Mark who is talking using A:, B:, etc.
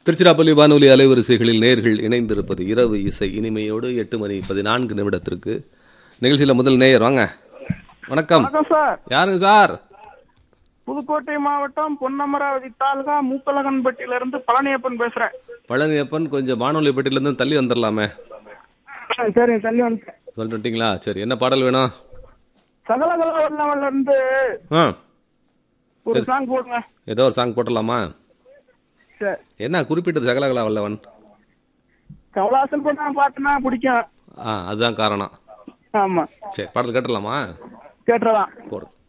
A: திருச்சிராப்பள்ளி வானொலி அலைவரிசைகளில் நேர்கள் இணைந்திருப்பது இரவு இசை இனிமையோடு எட்டு மணி பதினான்கு நிமிடத்திற்கு நிகழ்ச்சியில் முதல் நேயர் வாங்க வணக்கம்
B: வணக்கம் சார்
A: யாருங்க சார்
B: புதுக்கோட்டை மாவட்டம் பொன்னமராவதி தாலுகா மூக்கலகன்பட்டியில இருந்து பழனியப்பன் பேசுறேன்
A: பழனியப்பன் கொஞ்சம் வானொலி பெட்டியிலேருந்து தள்ளி வந்துடலாமே
B: சரி தள்ளி வந்து
A: சொல்லிட்டீங்களா சரி என்ன பாடல் வேணும்
B: சகலகல வல்லவன்ல இருந்து
A: ஆ
B: ஒரு சாங் போடுங்க
A: ஏதோ ஒரு சாங் போட்டலாமா
B: சரி
A: என்ன குறிப்பிட்டது சகலகலா வல்லவன்
B: கமலாசன் பண்ண பாட்டுனா பிடிக்கும்
A: ஆ அதுதான் காரணம்
B: ஆமா
A: சரி பாடல் கேட்டுடலாமா
B: கேட்டுறலாம்
A: போடுறோம்